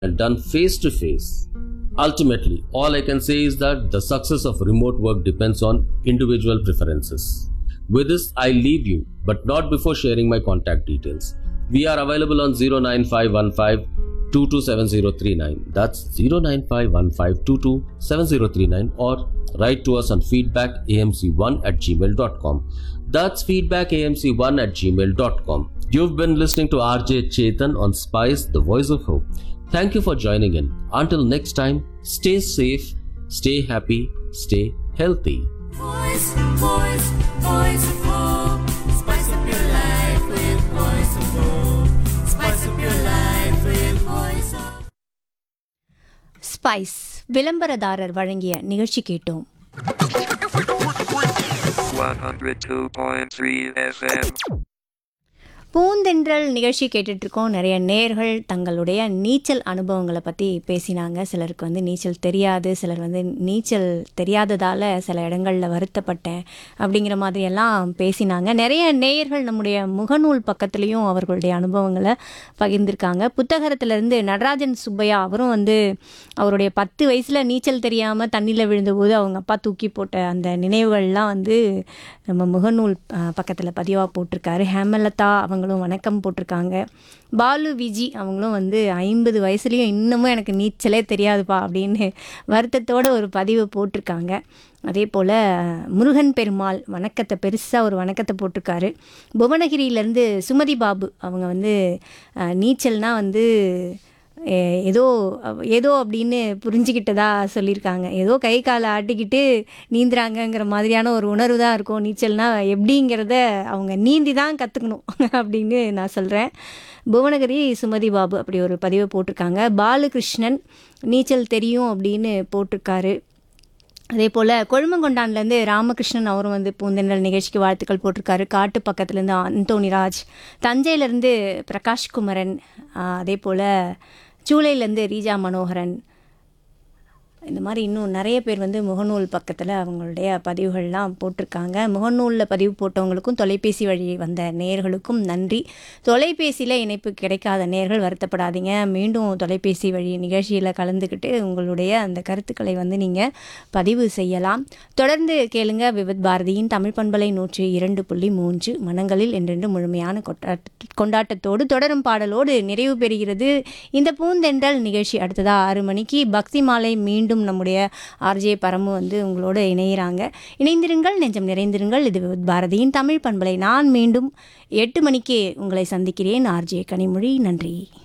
and done face to face. Ultimately, all I can say is that the success of remote work depends on individual preferences. With this, I leave you, but not before sharing my contact details. We are available on 09515 227039. That's 09515 227039 or write to us on feedbackamc1 at gmail.com. That's feedbackamc1 at gmail.com. You've been listening to RJ Chetan on Spice, the voice of hope. Thank you for joining in. Until next time, stay safe, stay happy, stay healthy. Voice, voice, voice of hope. Spice up your life with voice of hope. Spice up your life with voice of spice விளம்பரதாரர் வழங்கிய நிகழ்ச்சி கேட்டோம் 102.3 FM. பூந்தென்றல் நிகழ்ச்சி கேட்டுட்டு இருக்கோம் நிறைய நேர்கள் தங்களுடைய நீச்சல் அனுபவங்களை பற்றி பேசினாங்க சிலருக்கு வந்து நீச்சல் தெரியாது சிலர் வந்து நீச்சல் தெரியாததால் சில இடங்களில் வருத்தப்பட்டேன் அப்படிங்கிற மாதிரியெல்லாம் பேசினாங்க நிறைய நேயர்கள் நம்முடைய முகநூல் பக்கத்துலேயும் அவர்களுடைய அனுபவங்களை பகிர்ந்திருக்காங்க புத்தகத்திலிருந்து நடராஜன் சுப்பையா அவரும் வந்து அவருடைய பத்து வயசில் நீச்சல் தெரியாமல் தண்ணியில் விழுந்தபோது அவங்க அப்பா தூக்கி போட்ட அந்த நினைவுகள்லாம் வந்து நம்ம முகநூல் பக்கத்தில் பதிவாக போட்டிருக்காரு ஹேமலதா அவங்களும் வணக்கம் போட்டிருக்காங்க பாலு விஜி அவங்களும் வந்து ஐம்பது வயசுலேயும் இன்னமும் எனக்கு நீச்சலே தெரியாதுப்பா அப்படின்னு வருத்தத்தோட ஒரு பதிவு போட்டிருக்காங்க அதே போல் முருகன் பெருமாள் வணக்கத்தை பெருசாக ஒரு வணக்கத்தை போட்டிருக்காரு புவனகிரியிலேருந்து சுமதி பாபு அவங்க வந்து அஹ், நீச்சல்னால் வந்து ஏ- ஏதோ அவ- ஏதோ அப்படின்னு புரிஞ்சுக்கிட்டதா சொல்லியிருக்காங்க ஏதோ கை காலை ஆட்டிக்கிட்டு நீந்துறாங்கங்கிற மாதிரியான ஒரு உணர்வு தான் இருக்கும் நீச்சல்னா எப்படிங்கிறத அவங்க நீந்தி தான் கற்றுக்கணும் அப்படின்னு நான் சொல்கிறேன் புவனகிரி சுமதி பாபு அப்படி ஒரு பதிவை போட்டிருக்காங்க பாலகிருஷ்ணன் நீச்சல் தெரியும் அப்படின்னு போட்டிருக்காரு அதே போல் கொழுமங்கொண்டான்லேருந்து ராமகிருஷ்ணன் அவரும் வந்து பூந்தென்றல் நிகழ்ச்சிக்கு வாழ்த்துக்கள் போட்டிருக்காரு காட்டு பக்கத்துலேருந்து அந்தோணிராஜ் தஞ்சையிலேருந்து பிரகாஷ் குமரன் ஆஹ் அதே போல் சூளையிலேருந்து ரீஜா மனோகரன் இந்த மாதிரி இன்னும் நிறைய பேர் வந்து முகநூல் பக்கத்தில் அவங்களுடைய பதிவுகள்லாம் போட்டிருக்காங்க முகநூலில் பதிவு போட்டவங்களுக்கும் தொலைபேசி வழி வந்த நேயர்களுக்கும் நன்றி தொலைபேசியில் இணைப்பு கிடைக்காத நேயர்கள் வருத்தப்படாதீங்க மீண்டும் தொலைபேசி வழி நிகழ்ச்சியில் கலந்துக்கிட்டு உங்களுடைய அந்த கருத்துக்களை வந்து நீங்கள் பதிவு செய்யலாம் தொடர்ந்து கேளுங்க விவித் பாரதியின் தமிழ் பண்பலை நூற்றி இரண்டு புள்ளி மூன்று மனங்களில் என்றென்று முழுமையான கொண்டாட்ட கொண்டாட்டத்தோடு தொடரும் பாடலோடு நிறைவு பெறுகிறது இந்த பூந்தென்றல் நிகழ்ச்சி அடுத்ததா ஆறு மணிக்கு பக்தி மாலை மீண்டும் நம்முடைய ஆர்ஜே பரமு வந்து உங்களோட இணையிறாங்க இணைந்திருங்கள் நெஞ்சம் நிறைந்திருங்கள் இது விவித் பாரதியின் தமிழ் பண்பலை நான் மீண்டும் எட்டு மணிக்கு உங்களை சந்திக்கிறேன் ஆர்ஜே கனிமொழி நன்றி